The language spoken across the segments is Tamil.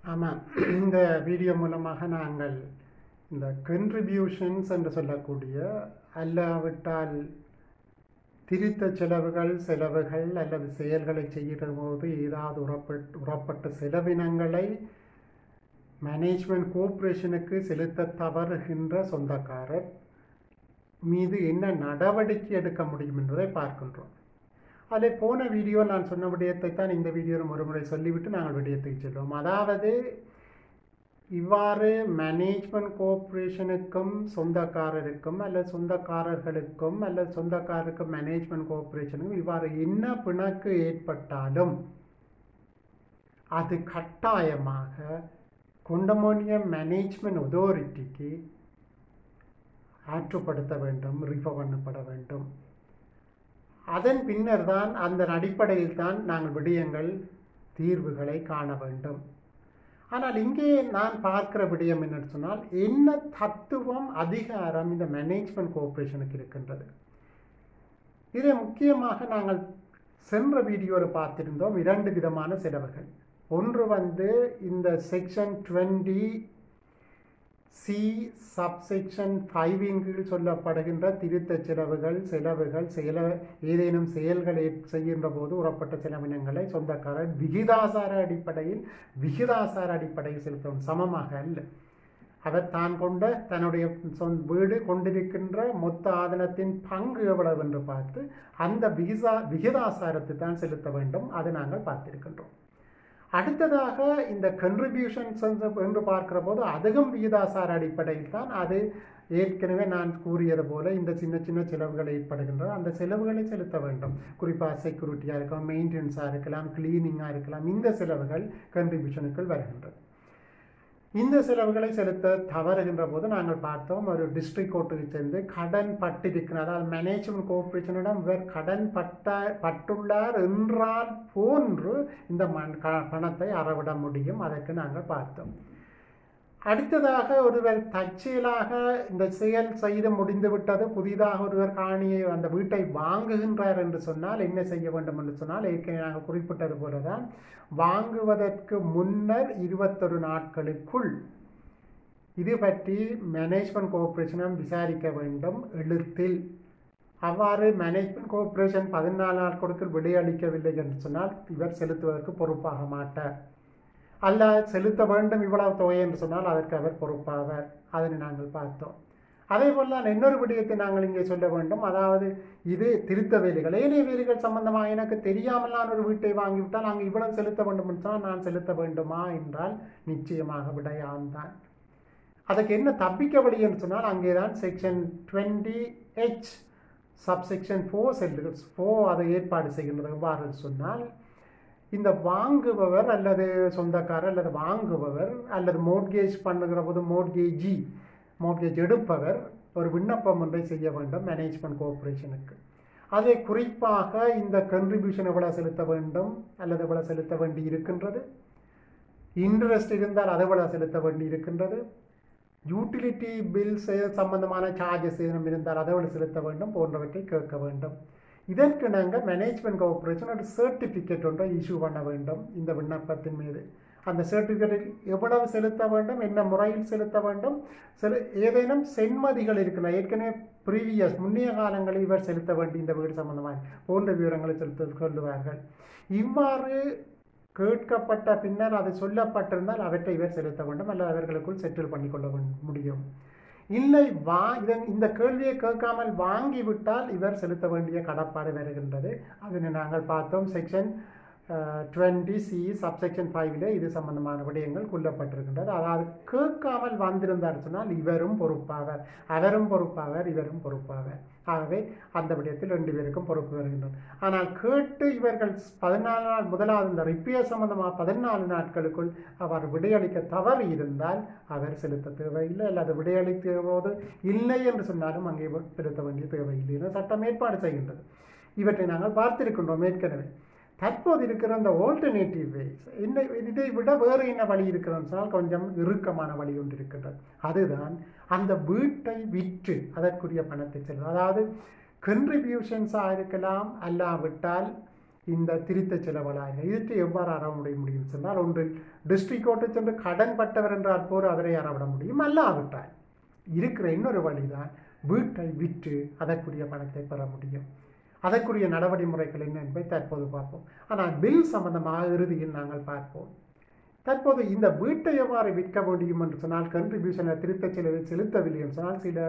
ஆமாம் இந்த வீடியோ மூலமாக நாங்கள் இந்த கன்ட்ரிபியூஷன்ஸ் என்று சொல்லக்கூடிய அல்லாவிட்டால் திருத்த செலவுகள் செலவுகள் அல்லது செயல்களை செய்கிற போது ஏதாவது உறப்பட்டு உறப்பட்ட செலவினங்களை மேனேஜ்மெண்ட் கோஆப்ரேஷனுக்கு செலுத்த தவறுகின்ற சொந்தக்காரர் மீது என்ன நடவடிக்கை எடுக்க முடியும் என்பதை பார்க்கின்றோம் அதில் போன வீடியோ நான் சொன்ன விடயத்தை தான் இந்த வீடியோவில் ஒருமுறை சொல்லிவிட்டு நாங்கள் விடயத்துக்கு செல்வோம் அதாவது இவ்வாறு மேனேஜ்மெண்ட் கோஆப்ரேஷனுக்கும் சொந்தக்காரருக்கும் அல்லது சொந்தக்காரர்களுக்கும் அல்லது சொந்தக்காரருக்கும் மேனேஜ்மெண்ட் கோஆப்ரேஷனுக்கும் இவ்வாறு என்ன பிணக்கு ஏற்பட்டாலும் அது கட்டாயமாக கொண்டமோனியம் மேனேஜ்மெண்ட் அத்தாரிட்டிக்கு ஆற்றுப்படுத்த வேண்டும் ரிஃபர் பண்ணப்பட வேண்டும் அதன் பின்னர் தான் அந்த அடிப்படையில் தான் நாங்கள் விடயங்கள் தீர்வுகளை காண வேண்டும் ஆனால் இங்கே நான் பார்க்கிற விடயம் என்னன்னு சொன்னால் என்ன தத்துவம் அதிகாரம் இந்த மேனேஜ்மெண்ட் கோஆப்ரேஷனுக்கு இருக்கின்றது இதை முக்கியமாக நாங்கள் சென்ற வீடியோவில் பார்த்திருந்தோம் இரண்டு விதமான செலவுகள் ஒன்று வந்து இந்த செக்ஷன் டுவெண்ட்டி சி சப்செக்ஷன் ஃபைவின் கீழ் சொல்லப்படுகின்ற திருத்த செலவுகள் செலவுகள் செயல ஏதேனும் செயல்களை செய்கின்ற போது உறப்பட்ட செலவினங்களை சொந்தக்காரர் விகிதாசார அடிப்படையில் விகிதாசார அடிப்படையில் செலுத்தவும் சமமாக அல்ல அவர் தான் கொண்ட தன்னுடைய சொந் வீடு கொண்டிருக்கின்ற மொத்த ஆதனத்தின் பங்கு எவ்வளவு என்று பார்த்து அந்த விகிதா விகிதாசாரத்தை தான் செலுத்த வேண்டும் அதை நாங்கள் பார்த்திருக்கின்றோம் அடுத்ததாக இந்த கன்ட்ரிபியூஷன்ஸ் என்று பார்க்கிற போது அதுவும் விகிதாசார அடிப்படையில் தான் அது ஏற்கனவே நான் கூறியது போல இந்த சின்ன சின்ன செலவுகள் ஏற்படுகின்றது அந்த செலவுகளை செலுத்த வேண்டும் குறிப்பாக செக்யூரிட்டியாக இருக்கலாம் மெயின்டெனன்ஸாக இருக்கலாம் கிளீனிங்காக இருக்கலாம் இந்த செலவுகள் கன்ட்ரிபியூஷனுக்குள் வருகின்றது இந்த செலவுகளை செலுத்த தவறுகின்ற போது நாங்கள் பார்த்தோம் ஒரு டிஸ்ட்ரிக்ட் கோர்ட்டுக்கு சேர்ந்து கடன் பட்டிருக்கிறார் அதாவது மேனேஜ்மெண்ட் கோஆப்ரேஷனிடம் இவர் கடன் பட்ட பட்டுள்ளார் என்றால் போன்று இந்த மண் க பணத்தை அறவிட முடியும் அதற்கு நாங்கள் பார்த்தோம் அடுத்ததாக ஒருவர் தற்செயலாக இந்த செயல் செய்து முடிந்து விட்டது புதிதாக ஒருவர் காணியை அந்த வீட்டை வாங்குகின்றார் என்று சொன்னால் என்ன செய்ய வேண்டும் என்று சொன்னால் ஏற்கனவே நாங்கள் குறிப்பிட்டது போல தான் வாங்குவதற்கு முன்னர் இருபத்தொரு நாட்களுக்குள் இது பற்றி மேனேஜ்மெண்ட் கோஆப்ரேஷனும் விசாரிக்க வேண்டும் எழுத்தில் அவ்வாறு மேனேஜ்மெண்ட் கோஆப்ரேஷன் பதினாலு நாட்களுக்குள் விடையளிக்கவில்லை என்று சொன்னால் இவர் செலுத்துவதற்கு பொறுப்பாக மாட்டார் அல்ல செலுத்த வேண்டும் இவ்வளவு தொகை என்று சொன்னால் அதற்கு அவர் பொறுப்பாவார் அதனை நாங்கள் பார்த்தோம் அதே போல் தான் இன்னொரு விடயத்தை நாங்கள் இங்கே சொல்ல வேண்டும் அதாவது இது திருத்த வேலைகள் ஏனைய வேலைகள் சம்பந்தமாக எனக்கு தெரியாமல் நான் ஒரு வீட்டை வாங்கிவிட்டால் அங்கே இவ்வளவு செலுத்த வேண்டும் என்று சொன்னால் நான் செலுத்த வேண்டுமா என்றால் நிச்சயமாக விடையாம்தான் அதுக்கு என்ன தப்பிக்க வழி என்று சொன்னால் அங்கே தான் section twenty H subsection four செல்லு ஃபோர் அதை ஏற்பாடு செய்கின்றது எவ்வாறு சொன்னால் இந்த வாங்குபவர் அல்லது சொந்தக்காரர் அல்லது வாங்குபவர் அல்லது மோட்கேஜ் பண்ணுகிற போது மோட்கேஜி மோட்கேஜ் எடுப்பவர் ஒரு விண்ணப்பம் ஒன்றை செய்ய வேண்டும் மேனேஜ்மெண்ட் கோஆப்ரேஷனுக்கு அதை குறிப்பாக இந்த கன்ட்ரிபியூஷன் எவ்வளோ செலுத்த வேண்டும் அல்லது எவ்வளோ செலுத்த வேண்டி இருக்கின்றது இன்ட்ரெஸ்ட் இருந்தால் அதை எவ்வளோ செலுத்த வேண்டி இருக்கின்றது யூட்டிலிட்டி பில்ஸ் சம்பந்தமான சார்ஜஸ் ஏதும் இருந்தால் அதை எவ்வளோ செலுத்த வேண்டும் போன்றவற்றை கேட்க வேண்டும் இதற்கு நாங்கள் மேனேஜ்மெண்ட் கோஆப்ரேஷன் ஒரு சர்டிஃபிகேட் ஒன்றை இஷ்யூ பண்ண வேண்டும் இந்த விண்ணப்பத்தின் மீது அந்த சர்டிஃபிகேட்டில் எவ்வளவு செலுத்த வேண்டும் என்ன முறையில் செலுத்த வேண்டும் செலு ஏதேனும் சென்மதிகள் இருக்கின்றன ஏற்கனவே ப்ரீவியஸ் முன்னைய காலங்களில் இவர் செலுத்த வேண்டிய இந்த வீடு சம்பந்தமாக போன்ற விவரங்களை செலுத்த சொல்லுவார்கள் இவ்வாறு கேட்கப்பட்ட பின்னர் அது சொல்லப்பட்டிருந்தால் அவற்றை இவர் செலுத்த வேண்டும் அல்லது அவர்களுக்குள் செட்டில் பண்ணிக்கொள்ள முடியும் இல்லை வா இதன் இந்த கேள்வியை கேட்காமல் வாங்கிவிட்டால் இவர் செலுத்த வேண்டிய கடப்பாடு வருகின்றது அதனை நாங்கள் பார்த்தோம் செக்ஷன் டுவெண்ட்டி சி சப்செக்ஷன் ஃபைவ்ல இது சம்பந்தமான விடயங்கள் கொல்லப்பட்டிருக்கின்றது அதாவது கேட்காமல் வந்திருந்தார் சொன்னால் இவரும் பொறுப்பாவர் அவரும் பொறுப்பாவர் இவரும் பொறுப்பாவர் ஆகவே அந்த விடயத்தில் ரெண்டு பேருக்கும் பொறுப்பு வருகின்றது ஆனால் கேட்டு இவர்கள் பதினாலு நாள் முதலாவது இந்த ரிப்பேர் சம்பந்தமாக பதினாலு நாட்களுக்குள் அவர் விடையளிக்க தவறு இருந்தால் அவர் செலுத்த தேவையில்லை அல்லது விடையளித்த போது இல்லை என்று சொன்னாலும் அங்கே செலுத்த வேண்டிய தேவையில்லை என சட்டம் ஏற்பாடு செய்கின்றது இவற்றை நாங்கள் பார்த்திருக்கின்றோம் ஏற்கனவே தற்போது இருக்கிற அந்த ஆல்டர்னேட்டிவ் வேஸ் என்ன இதை விட வேறு என்ன வழி இருக்கிறதுன்னு சொன்னால் கொஞ்சம் இறுக்கமான வழி ஒன்று இருக்கின்றது அதுதான் அந்த வீட்டை விற்று அதற்குரிய பணத்தை செல்வது அதாவது கன்ட்ரிபியூஷன்ஸாக இருக்கலாம் அல்லாவிட்டால் இந்த திருத்த செலவளாக இதற்கு எவ்வாறு அறவிட முடியும் சொன்னால் ஒன்றில் டிஸ்ட்ரிக்ட் கோர்ட்டு சென்று கடன் பட்டவர் என்றால் போர் அவரை அறவிட முடியும் அல்லாவிட்டால் இருக்கிற இன்னொரு வழிதான் வீட்டை விற்று அதற்குரிய பணத்தை பெற முடியும் அதற்குரிய நடைமுறைகள் என்ன என்பதை தற்போது பார்ப்போம் ஆனால் பில் சம்பந்தமாக இறுதியில் நாங்கள் பார்ப்போம் தற்போது இந்த வீட்டை எவ்வாறு விற்க முடியும் என்று சொன்னால் கன்ட்ரிபியூஷனை திருத்த செலவை செலுத்தவில்லை என்று சொன்னால் சில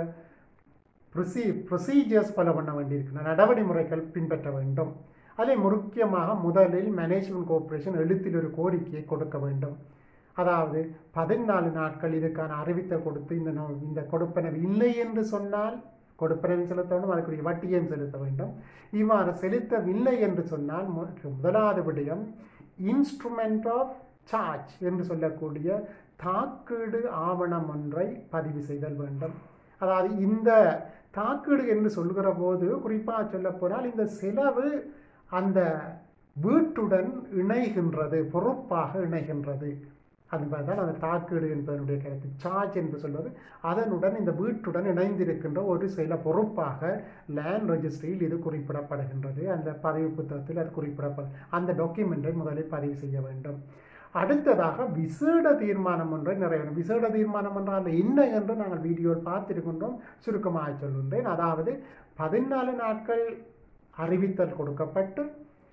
ப்ரொசீ ப்ரொசீஜர்ஸ் ஃபாலோ பண்ண வேண்டியிருக்கின்றன நடைமுறைகள் பின்பற்ற வேண்டும் அதில் முக்கியமாக முதலில் மேனேஜ்மெண்ட் கோஆப்ரேஷன் எழுத்தில் ஒரு கோரிக்கையை கொடுக்க வேண்டும் அதாவது பதினாலு நாட்கள் இதுக்கான அறிவித்தல் கொடுத்து இந்த நோ இந்த கொடுப்பனவு இல்லை என்று சொன்னால் கொடுப்பனவும் செலுத்த வேண்டும் அதுக்குரிய வட்டியையும் செலுத்த வேண்டும் இவ்வாறு செலுத்தவில்லை என்று சொன்னால் மு- முதலாவது விடயம் இன்ஸ்ட்ருமெண்ட் ஆஃப் சார்ஜ் என்று சொல்லக்கூடிய தாக்கீடு ஆவணம் ஒன்றை பதிவு செய்தல் வேண்டும் அதாவது இந்த தாக்கீடு என்று சொல்கிற போது குறிப்பாக சொல்லப் போனால் இந்த செலவு அந்த வீட்டுடன் இணைகின்றது பொறுப்பாக இணைகின்றது அதுபோல் தான் அந்த தாக்கீடு என்பதனுடைய கருத்து சார்ஜ் என்று சொல்வது அதனுடன் இந்த வீட்டுடன் இணைந்திருக்கின்ற ஒரு சில பொறுப்பாக லேண்ட் ரெஜிஸ்ட்ரியில் இது குறிப்பிடப்படுகின்றது அந்த பதிவு புத்தகத்தில் அது குறிப்பிடப்படும் அந்த டாக்குமெண்ட்டை முதலில் பதிவு செய்ய வேண்டும் அடுத்ததாக விசேட தீர்மானம் ஒன்றை நிறைவேறும் விசேட தீர்மானம் என்றால் என்ன என்று நாங்கள் வீடியோவில் பார்த்திருக்கின்றோம் சுருக்கமாக சொல்கின்றேன் அதாவது பதினாலு நாட்கள் அறிவித்தல் கொடுக்கப்பட்டு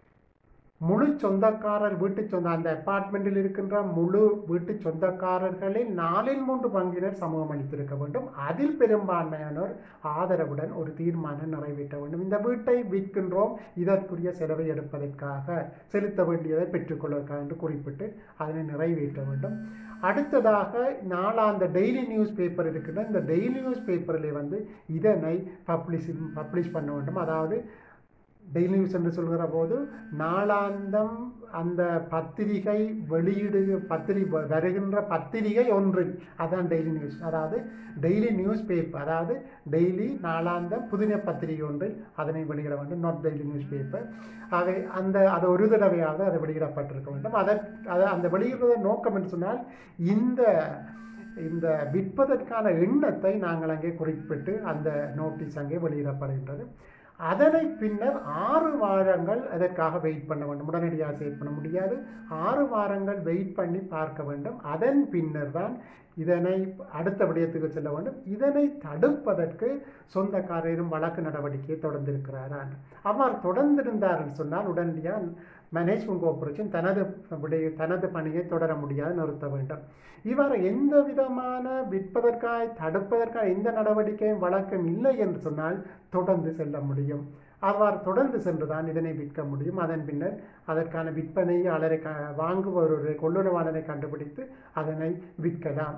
முழு சொந்தக்காரர் வீட்டு சொந்த அந்த அப்பார்ட்மெண்ட்டில் இருக்கின்ற முழு வீட்டு சொந்தக்காரர்களில் நாலில் மூன்று பங்கினர் சமூகம் அளித்திருக்க வேண்டும் அதில் பெரும்பான்மையானோர் ஆதரவுடன் ஒரு தீர்மானம் நிறைவேற்ற வேண்டும் இந்த வீட்டை விற்கின்றோம் இதற்குரிய செலவை எடுப்பதற்காக செலுத்த வேண்டியதை பெற்றுக்கொள்வதற்காக என்று குறிப்பிட்டு அதனை நிறைவேற்ற வேண்டும் அடுத்ததாக நாளாந்த டெய்லி நியூஸ் பேப்பர் இருக்கின்ற இந்த டெய்லி நியூஸ் பேப்பரில் வந்து இதனை பப்ளிஷ் பப்ளிஷ் பண்ண வேண்டும் அதாவது டெய்லி நியூஸ் என்று சொல்கிற போது நாளாந்தம் அந்த பத்திரிகை வெளியீடு பத்திரி வ- வருகின்ற பத்திரிகை ஒன்றில் அதான் டெய்லி நியூஸ் அதாவது டெய்லி நியூஸ் பேப்பர் அதாவது டெய்லி நாளாந்தம் புதின பத்திரிகை ஒன்றில் அதனை வெளியிட வேண்டும் நாட் டெய்லி நியூஸ் பேப்பர் அவை அந்த அது ஒரு தடவையாவது அது வெளியிடப்பட்டிருக்க வேண்டும் அதற்கு அது அந்த வெளியிடுவதன் நோக்கம் என்று சொன்னால் இந்த இந்த விற்பதற்கான எண்ணத்தை நாங்கள் அங்கே குறிப்பிட்டு அந்த நோட்டீஸ் அங்கே வெளியிடப்படுகின்றது அதனை பின்னர் ஆறு வாரங்கள் அதற்காக வெயிட் பண்ண வேண்டும் உடனடியாக வெயிட் பண்ண முடியாது ஆறு வாரங்கள் வெயிட் பண்ணி பார்க்க வேண்டும் அதன் பின்னர் தான் இதனை அடுத்த விடயத்துக்கு செல்ல வேண்டும் இதனை தடுப்பதற்கு சொந்தக்காரரும் வழக்கு நடவடிக்கையை தொடர்ந்திருக்கிறாரான் அவ்வாறு தொடர்ந்திருந்தார் என்று சொன்னால் உடனடியாக மேனேஜ்மெண்ட் கோஆபரேஷன் தனது விடைய தனது பணியை தொடர முடியாது நிறுத்த வேண்டும் இவ்வாறு எந்த விதமான விற்பதற்காக தடுப்பதற்காக எந்த நடவடிக்கையும் வழக்கம் இல்லை என்று சொன்னால் தொடர்ந்து செல்ல முடியும் அவ்வாறு தொடர்ந்து சென்றுதான் இதனை விற்க முடியும் அதன் பின்னர் அதற்கான விற்பனையாளரை க வாங்குபவரை கொள்ளுறவாளரை கண்டுபிடித்து அதனை விற்கலாம்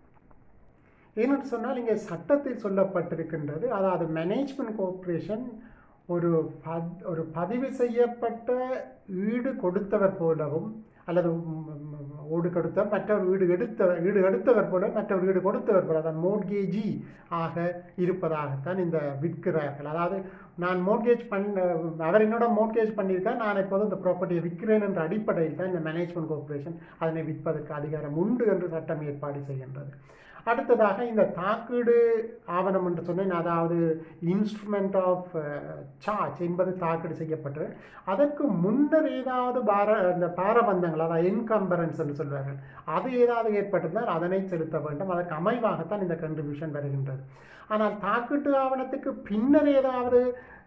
ஏனென்று சொன்னால் இங்கே சட்டத்தில் சொல்லப்பட்டிருக்கின்றது அதாவது மேனேஜ்மெண்ட் கோஆப்ரேஷன் ஒரு பத் ஒரு பதிவு செய்யப்பட்ட ஈடு கொடுத்தவர் போலவும் அல்லது ம், ம், ஈடு கொடுத்த மற்றவர் ஈடு எடுத்த ஈடு எடுத்தவர் போல மற்றவர் ஈடு கொடுத்தவர் போல அதான் மோட்கேஜி ஆக இருப்பதாகத்தான் இந்த விற்கிறார்கள் அதாவது நான் மோட்கேஜ் பண்ண அவர் என்னோட மோட்கேஜ் பண்ணியிருக்கேன் நான் இப்போது இந்த ப்ராப்பர்ட்டியை விற்கிறேன் என்ற அடிப்படையில் தான் இந்த மேனேஜ்மெண்ட் கோஆப்ரேஷன் அதனை விற்பதற்கு அதிகாரம் உண்டு என்று சட்டம் ஏற்பாடு செய்கின்றது அடுத்ததாக இந்த தாக்கீடு ஆவணம் என்று சொன்னேன் அதாவது இன்ஸ்ட்ருமெண்ட் ஆஃப் சார்ஜ் என்பது தாக்கீடு செய்யப்பட்டது அதற்கு முன்னர் ஏதாவது பார அந்த பாரபந்தங்கள் அதாவது என்கம்பரன்ஸ் என்று சொல்வார்கள் அது ஏதாவது ஏற்பட்டிருந்தால் அதனை செலுத்த வேண்டும் அதற்கு அமைவாகத்தான் இந்த கன்ட்ரிபியூஷன் வருகின்றது ஆனால் தாக்கீட்டு ஆவணத்துக்கு பின்னர் ஏதாவது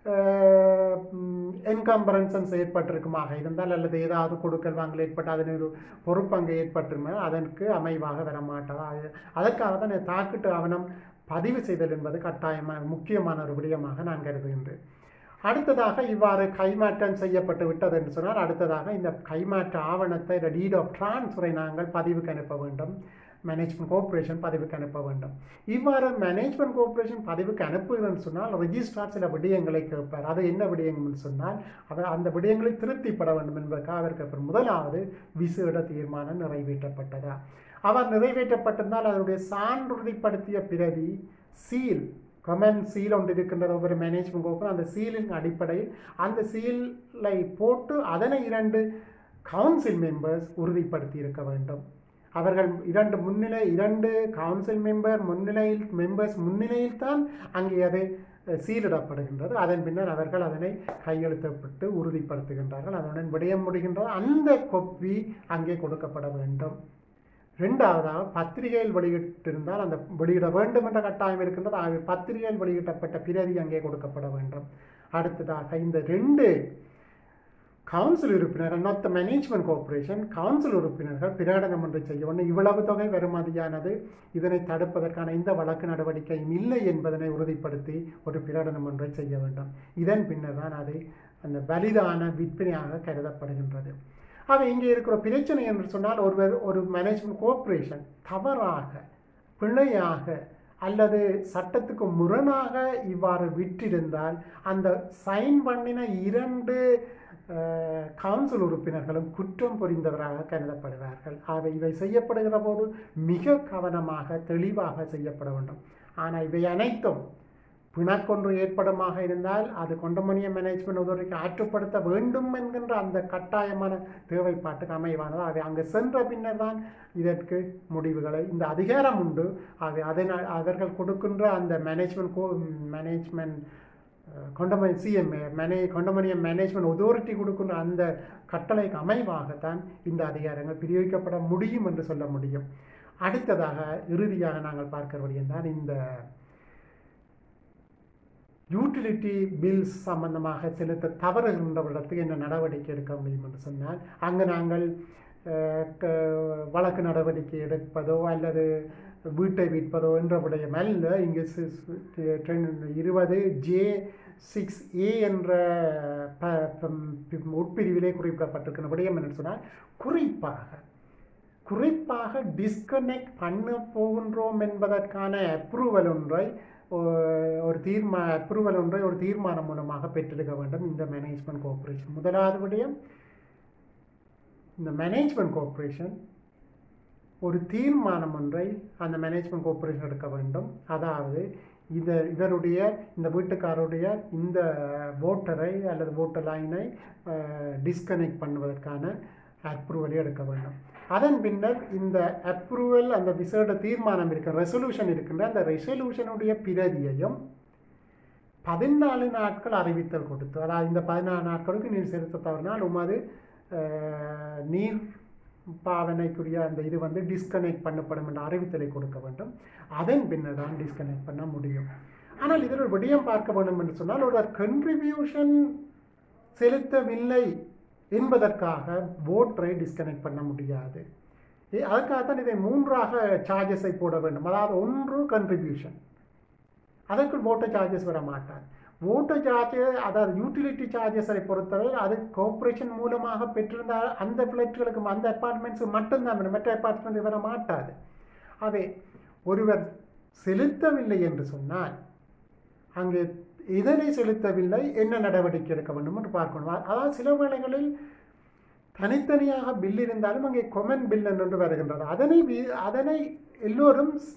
என்கம்பரன்சன்ஸ் ஏற்பட்டிருக்குமாக இருந்தால் அல்லது ஏதாவது கொடுக்கல் வாங்கல் ஏற்பட்டு அதன் ஒரு பொறுப்பங்கு ஏற்பட்டிருந்தா அதற்கு அமைவாக வரமாட்டதா அது- அதற்காக தான் இந்த தாக்கீட்டு ஆவணம் பதிவு செய்தல் என்பது கட்டாயமாக முக்கியமான ஒரு விடயமாக நான் கருதுகின்றேன் அடுத்ததாக இவ்வாறு கைமாற்றம் செய்யப்பட்டு விட்டது என்று சொன்னால் அடுத்ததாக இந்த கைமாற்ற ஆவணத்தை டீட் ஆஃப் டிரான்ஸ்ஃபரை நாங்கள் பதிவுக்கு அனுப்ப வேண்டும் மேனேஜ்மெண்ட் கோஆப்ரேஷன் பதிவுக்கு அனுப்ப வேண்டும் இவ்வாறு மேனேஜ்மெண்ட் கோஆப்ரேஷன் பதிவுக்கு அனுப்புகிறேன்னு சொன்னால் ரெஜிஸ்ட்ரார் சில விடயங்களை கேட்பார் அது என்ன விடயங்கள்னு சொன்னால் அவர் அந்த விடயங்களை திருப்திப்பட வேண்டும் என்பதற்காக அவர் கேட்பார் முதலாவது விசேட தீர்மானம் நிறைவேற்றப்பட்டதா அவர் நிறைவேற்றப்பட்டிருந்தால் அதனுடைய சான்றுறுதிப்படுத்திய பிரதி சீல் கமெண்ட் சீல் ஒன்று இருக்கின்றது ஒவ்வொரு மேனேஜ்மெண்ட் கோப்பும் அந்த சீலின் அடிப்படையில் அந்த சீலை போட்டு அதனை இரண்டு கவுன்சில் மெம்பர்ஸ் உறுதிப்படுத்தி இருக்க வேண்டும் அவர்கள் இரண்டு முன்னிலை இரண்டு கவுன்சில் மெம்பர் முன்னிலையில் மெம்பர்ஸ் முன்னிலையில் தான் அங்கே அது அஹ், சீலிடப்படுகின்றது அதன் பின்னர் அவர்கள் அதனை கையெழுத்தப்பட்டு உறுதிப்படுத்துகின்றார்கள் அதனுடன் விடயம் முடிகின்றது அந்த கொப்பி அங்கே கொடுக்கப்பட வேண்டும் ரெண்டாவதாக பத்திரிகையில் வெளியிட்டிருந்தால் அந்த வெளியிட வேண்டும் என்ற கட்டாயம் இருக்கின்றது ஆகவே பத்திரிகையில் வெளியிடப்பட்ட பிரதி அங்கே கொடுக்கப்பட வேண்டும் அடுத்ததாக இந்த ரெண்டு கவுன்சில் உறுப்பினர்கள் not the management cooperation council உறுப்பினர்கள் பிரகடனம் ஒன்று செய்ய வேண்டும் இவ்வளவு தொகை வருமதியானது இதனை தடுப்பதற்கான இந்த வழக்கு நடவடிக்கையும் இல்லை என்பதனை உறுதிப்படுத்தி ஒரு பிரகடனம் ஒன்றை செய்ய வேண்டும் இதன் பின்னர் தான் அது அந்த வலிதான விற்பனையாக கருதப்படுகின்றது ஆக இங்கே இருக்கிற பிரச்சனை என்று சொன்னால் ஒருவர் ஒரு மேனேஜ்மெண்ட் கோஆபரேஷன் தவறாக பிழையாக அல்லது சட்டத்துக்கு முரணாக இவ்வாறு விற்றிருந்தால் அந்த சைன் பண்ணின இரண்டு அஹ், கவுன்சில் உறுப்பினர்களும் குற்றம் புரிந்தவராக கருதப்படுவார்கள் ஆக இவை செய்யப்படுகிற போது மிக கவனமாக தெளிவாக செய்யப்பட வேண்டும் ஆனால் இவை அனைத்தும் பிணக்கொன்று ஏற்படுமாக இருந்தால் அது கொண்டமணிய மேனேஜ்மெண்ட் உதவிக்கு ஆற்றுப்படுத்த வேண்டும் என்கின்ற அந்த கட்டாயமான தேவைப்பாட்டுக்கு அமைவானது ஆகவே அங்கு சென்ற பின்னர் தான் இதற்கு முடிவுகளை இந்த அதிகாரம் உண்டு ஆகவே அதனால் அவர்கள் கொடுக்கின்ற அந்த மேனேஜ்மெண்ட் கோ மேனேஜ்மெண்ட் கொண்டமணி சிஎம்ஏ மேனே கொண்டமணியம் மேனேஜ்மெண்ட் ஒதோரிட்டி கொடுக்கின்ற அந்த கட்டளைக்கு அமைவாகத்தான் இந்த அதிகாரங்கள் பிரயோகிக்கப்பட முடியும் என்று சொல்ல முடியும் அடுத்ததாக இறுதியாக நாங்கள் பார்க்கிறபடியும் தான் இந்த யூட்டிலிட்டி பில்ஸ் சம்பந்தமாக செலுத்த தவறுகின்றவரிடத்துக்கு என்ன நடவடிக்கை எடுக்க முடியும் என்று சொன்னால் அங்கு நாங்கள் அஹ், க- வழக்கு நடவடிக்கை எடுப்பதோ அல்லது வீட்டை விற்பதோ என்ற விடயம் அல்ல இங்கு சி- சி- டென்- இருபது ஜே சிக்ஸ் ஏ என்ற ப ப- உட்பிரிவிலே குறிப்பிடப்பட்டிருக்கிற விடயம் என்று சொன்னால் குறிப்பாக குறிப்பாக டிஸ்கனெக்ட் பண்ண போகின்றோம் என்பதற்கான அப்ரூவல் ஒன்றை ஒ- ஒரு தீர்மா அப்ரூவல் ஒன்றை ஒரு தீர்மானம் மூலமாக பெற்றெடுக்க வேண்டும் இந்த மேனேஜ்மெண்ட் கோஆபரேஷன் முதலாவது விடயம் இந்த மேனேஜ்மெண்ட் கோஆபரேஷன் ஒரு தீர்மானம் ஒன்றை அந்த மேனேஜ்மெண்ட் கோஆபரேஷன் எடுக்க வேண்டும் அதாவது இந்த இவருடைய இந்த வீட்டுக்காரருடைய இந்த ஓட்டரை அல்லது ஓட்டர் லைனை டிஸ்கனெக்ட் பண்ணுவதற்கான அப்ரூவலை எடுக்க வேண்டும் அதன் பின்னர் இந்த அப்ரூவல் அந்த விசேட தீர்மானம் இருக்க ரெசல்யூஷன் இருக்கின்ற அந்த ரெசல்யூஷனுடைய பிரதியையும் பதினாலு நாட்கள் அறிவித்தல் கொடுத்து அதாவது இந்த பதினாலு நாட்களுக்கு நீர் செலுத்த தவறினால் உமது அஹ், நீர் பாவனைக்குரிய அந்த இது வந்து டிஸ்கனெக்ட் பண்ணப்படும் என்ற அறிவித்தலை கொடுக்க வேண்டும் அதன் பின்னர் தான் டிஸ்கனெக்ட் பண்ண முடியும் ஆனால் இதில் ஒரு விடயம் பார்க்க வேண்டும் என்று சொன்னால் ஒரு கன்ட்ரிபியூஷன் செலுத்தவில்லை என்பதற்காக ஓட்டரை டிஸ்கனெக்ட் பண்ண முடியாது ஏ- அதுக்காகத்தான் இதை மூன்றாக சார்ஜஸை போட வேண்டும் அதாவது ஒன்று கன்ட்ரிபியூஷன் அதற்குள் ஓட்டர் சார்ஜஸ் வர மாட்டார் ஓட்டர் சார்ஜஸ் அதாவது யூட்டிலிட்டி சார்ஜஸை பொறுத்தவரை அது கோஆப்ரேஷன் மூலமாக பெற்றிருந்தால் அந்த ஃப்ளைட்டுகளுக்கு அந்த அப்பார்ட்மெண்ட்ஸுக்கு மட்டும்தான் வரும் மற்ற அப்பார்ட்மெண்ட் வர மாட்டாது அவை ஒருவர் செலுத்தவில்லை என்று சொன்னால் அங்கு இதனை செலுத்தவில்லை என்ன நடவடிக்கை எடுக்க வேண்டும் என்று பார்க்கணும் அ- அதாவது சில வேளைகளில் தனித்தனியாக பில் இருந்தாலும் அங்கே கொமன் பில் என்று வருகின்றது அதனை வி- அதனை எல்லோரும் ஸ்-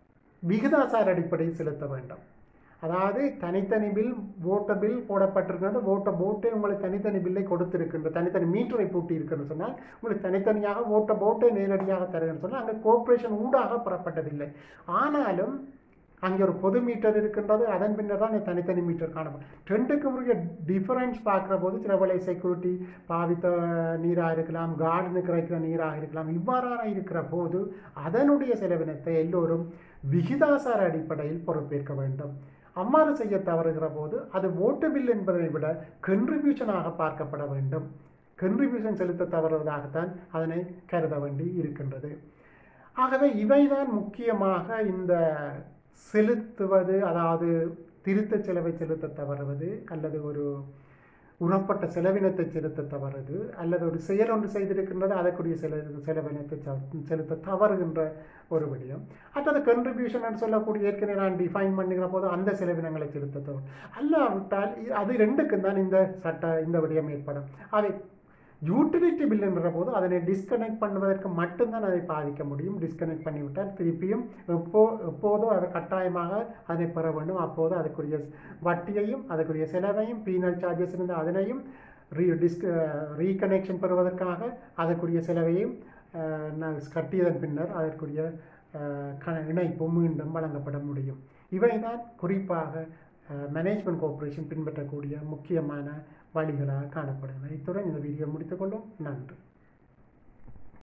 விகிதாசார அடிப்படையில் செலுத்த வேண்டும் அதாவது தனித்தனி பில் ஓட்ட பில் போடப்பட்டிருக்கிறது ஓட்ட போட்டே உங்களுக்கு தனித்தனி பில்லை கொடுத்திருக்கின்ற தனித்தனி மீட்டரை பூட்டி இருக்குன்னு சொன்னால் உங்களுக்கு தனித்தனியாக ஓட்ட போட்டை நேரடியாக தருகிறேன்னு சொன்னால் அங்கே கோஆப்ரேஷன் ஊடாக பெறப்பட்டதில்லை ஆனாலும் அங்கே ஒரு பொது மீட்டர் இருக்கின்றது அதன் பின்னர் தான் தனித்தனி மீட்டர் காணப்படும் ரெண்டுக்கும் உரிய டிஃபரன்ஸ் பார்க்குற போது சில வேளை செக்யூரிட்டி பாவித்த நீராக இருக்கலாம் கார்டனுக்கு இருக்கிற நீராக இருக்கலாம் இவ்வாறான இருக்கிற போது அதனுடைய செலவினத்தை எல்லோரும் விகிதாசார அடிப்படையில் பொறுப்பேற்க வேண்டும் அவ்வாறு செய்ய தவறுகிற போது அது ஓட்டு பில் என்பதை விட கன்ட்ரிபியூஷனாக பார்க்கப்பட வேண்டும் கன்ட்ரிபியூஷன் செலுத்த தவறுவதாகத்தான் அதனை கருத வேண்டி இருக்கின்றது ஆகவே இவைதான் முக்கியமாக இந்த செலுத்துவது அதாவது திருத்த செலவை செலுத்த தவறுவது அல்லது ஒரு உறப்பட்ட செலவினத்தை செலுத்த தவறுது அல்லது ஒரு செயல் ஒன்று செய்திருக்கின்றது அதற்குரிய செல செலவினத்தை செ- செலுத்த தவறுகின்ற ஒரு விடயம் அடுத்தது கன்ட்ரிபியூஷன் சொல்லக்கூடிய ஏற்கனவே நான் டிஃபைன் பண்ணுகிற போது அந்த செலவினங்களை செலுத்த தவறு அல்லாவிட்டால் இ- அது ரெண்டுக்கும் தான் இந்த சட்ட இந்த விடயம் ஏற்படும் அதை யூட்டிலிட்டி பில் என்ற போது அதனை டிஸ்கனெக்ட் பண்ணுவதற்கு மட்டும்தான் அதை பாதிக்க முடியும் டிஸ்கனெக்ட் பண்ணிவிட்டால் திருப்பியும் எப்போ எப்போதோ அதை கட்டாயமாக அதை பெற வேண்டும் அப்போது அதுக்குரிய வட்டியையும் அதுக்குரிய செலவையும் பீனல் சார்ஜஸ் இருந்து அதனையும் ரீ டிஸ்க் ரீகனெக்ஷன் பெறுவதற்காக அதற்குரிய செலவையும் அஹ், நான் கட்டியதன் பின்னர் அதற்குரிய அஹ், க- இணைப்பு மீண்டும் வழங்கப்பட முடியும் இவைதான் குறிப்பாக மேனேஜ்மெண்ட் கோஆப்ரேஷன் பின்பற்றக்கூடிய முக்கியமான வழிகளாக காணப்படுகின்றன இத்துடன் இந்த வீடியோ முடித்துக்கொள்ளும் நன்றி